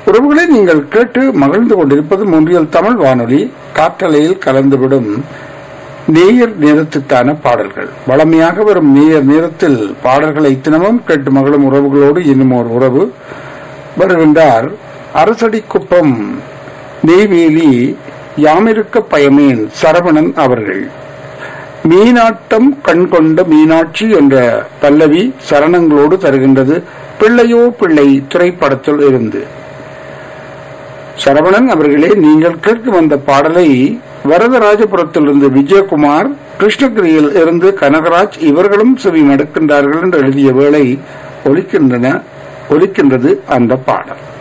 உறவுகளை நீங்கள் கேட்டு மகிழ்ந்து கொண்டிருப்பது மூன்றியல் தமிழ் வானொலி காற்றலையில் கலந்துவிடும் நேயர் நேரத்துக்கான பாடல்கள் வளமையாக வரும் நேயர் நேரத்தில் பாடல்களை தினமும் கேட்டு மகளும் உறவுகளோடு இன்னும் ஒரு உறவு வருகின்றார் அரசடி குப்பம் நெய்வேலி யாமிருக்க பயமேன் சரவணன் அவர்கள் மீனாட்டம் கண் கொண்ட மீனாட்சி என்ற பல்லவி சரணங்களோடு தருகின்றது பிள்ளையோ பிள்ளை திரைப்படத்தில் இருந்து சரவணன் அவர்களே நீங்கள் கேட்கும் அந்த பாடலை வரதராஜபுரத்திலிருந்து விஜயகுமார் கிருஷ்ணகிரியில் இருந்து கனகராஜ் இவர்களும் செவி மடுக்கின்றார்கள் என்று எழுதிய வேளை ஒலிக்கின்றன ஒலிக்கின்றது அந்த பாடல்